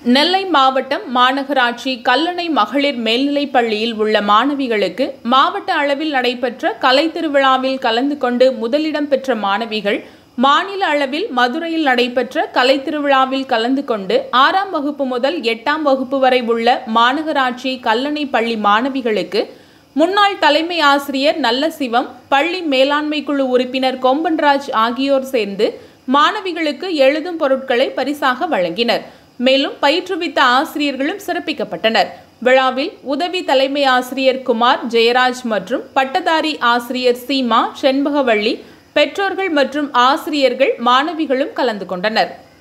நெல்லை மாவட்டம் மாநகராட்சி கல்லணை மகளிர் மேல்நிலைப் பள்ளியில் உள்ள மாணவிகளுக்கு மாவட்ட அளவில் நடைபெற்ற கலை திருவிழாவில் கலந்து கொண்டு முதலிடம் பெற்ற மாணவிகள் மாநில அளவில் மதுரையில் நடைபெற்ற கலை திருவிழாவில் கலந்து கொண்டு ஆறாம் வகுப்பு முதல் எட்டாம் வகுப்பு வரை உள்ள மாநகராட்சி கல்லணை பள்ளி மாணவிகளுக்கு முன்னாள் தலைமை ஆசிரியர் நல்லசிவம் பள்ளி மேலாண்மை குழு உறுப்பினர் கொம்பன்ராஜ் ஆகியோர் சேர்ந்து மாணவிகளுக்கு எழுதும் பொருட்களை பரிசாக வழங்கினர் மேலும் பயிற்றுவித்த ஆசிரியர்களும் சிறப்பிக்கப்பட்டனர் விழாவில் உதவி தலைமை ஆசிரியர் குமார் ஜெயராஜ் மற்றும் பட்டதாரி ஆசிரியர் சீமா செண்பகவள்ளி பெற்றோர்கள் மற்றும் ஆசிரியர்கள் மாணவிகளும் கலந்து கொண்டனர்